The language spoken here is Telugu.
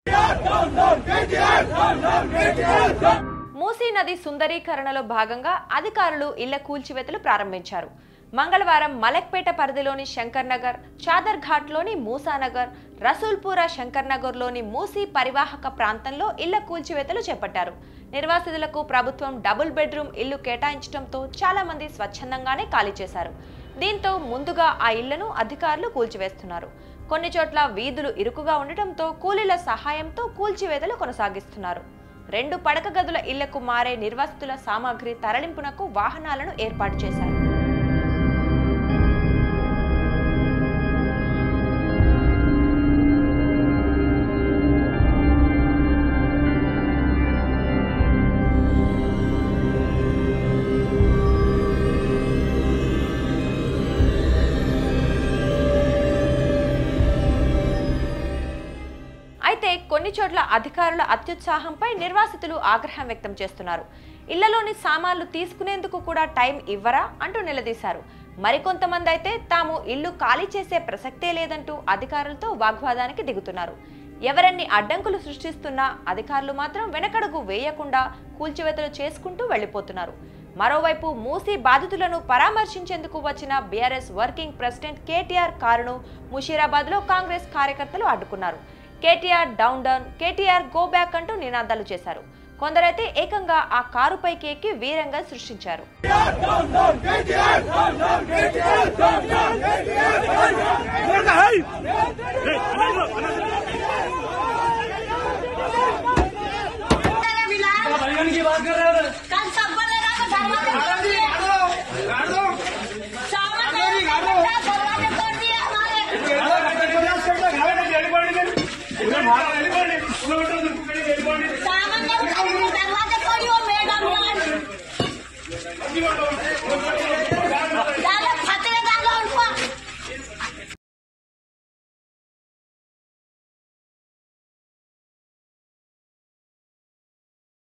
మూసీ నది సుందరీకరణలో భాగంగా అధికారులు ఇళ్ల కూల్చివేతలు ప్రారంభించారు మంగళవారం మలక్పేట పరిధిలోని శంకర్ నగర్ చాదర్ ఘాట్లోని మూసానగర్ రసూల్పురా శంకర్ నగర్లోని మూసీ పరివాహక ప్రాంతంలో ఇళ్ల కూల్చివేతలు చేపట్టారు నిర్వాసితులకు ప్రభుత్వం డబుల్ బెడ్రూమ్ ఇల్లు కేటాయించడంతో చాలా మంది స్వచ్ఛందంగానే ఖాళీ చేశారు దీంతో ముందుగా ఆ ఇళ్లను అధికారులు కూల్చివేస్తున్నారు కొన్ని చోట్ల వీధులు ఇరుకుగా ఉండటంతో కూలీల సహాయంతో కూల్చివేతలు కొనసాగిస్తున్నారు రెండు పడక గదుల ఇళ్లకు మారే నిర్వాసితుల సామాగ్రి తరలింపునకు వాహనాలను ఏర్పాటు చేశారు అయితే కొన్ని చోట్ల అధికారుల అత్యుత్సాహంపై నిర్వాసితులు ఆగ్రహం వ్యక్తం చేస్తున్నారు ఇళ్లలోని సామాన్లు తీసుకునేందుకు కూడా టైం ఇవ్వరా అంటూ నిలదీశారు మరికొంతమంది అయితే తాము ఇల్లు ఖాళీ చేసే ప్రసక్తే లేదంటూ అధికారులతో వాగ్వాదానికి దిగుతున్నారు ఎవరన్ని అడ్డంకులు సృష్టిస్తున్నా అధికారులు మాత్రం వెనకడుగు వేయకుండా కూల్చివేతలు చేసుకుంటూ వెళ్లిపోతున్నారు మరోవైపు మూసీ బాధితులను పరామర్శించేందుకు వచ్చిన బీఆర్ఎస్ వర్కింగ్ ప్రెసిడెంట్ కేటీఆర్ కారును ముషీరాబాద్ లో కాంగ్రెస్ కార్యకర్తలు అడ్డుకున్నారు KTR down down KTR go back అంటూ నినాదాలు చేశారు కొందరైతే ఏకంగా ఆ కారుపైకి ఎక్కి వీరంగా సృష్టించారు बनियान की बात कर रहे हैं कल सब बोलेगा तो दरवाजे सामान दरवाजे तोड़ दिए हमारे सामान